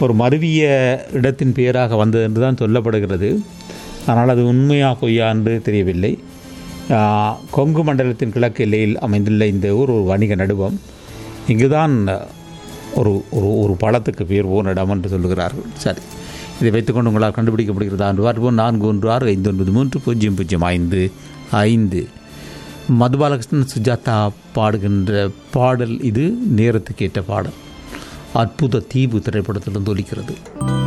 ஒரு மருவிய இடத்தின் பெயராக வந்தது என்று தான் சொல்லப்படுகிறது ஆனால் அது உண்மையா பொய்யா என்று தெரியவில்லை ஆ, கொங்கு மண்டலத்தின் கிழக்கு எல்லையில் அமைந்துள்ள இந்த ஊர் ஒரு வணிக நடுவம் இங்குதான் ஒரு ஒரு ஒரு பழத்துக்கு பேர் போன இடம் என்று சொல்லுகிறார்கள் சரி இதை வைத்துக்கொண்டு உங்களால் கண்டுபிடிக்கப்படுகிறதா என்று பார்ப்போம் நான்கு ஒன்று ஆறு ஐந்து ஒன்பது மூன்று பூஜ்ஜியம் பூஜ்ஜியம் ஐந்து ஐந்து மதுபாலகிருஷ்ணன் சுஜாதா பாடுகின்ற பாடல் இது நேரத்துக்கு ஏற்ற பாடல் அற்புத தீவு திரைப்படத்திலிருந்து ஒலிக்கிறது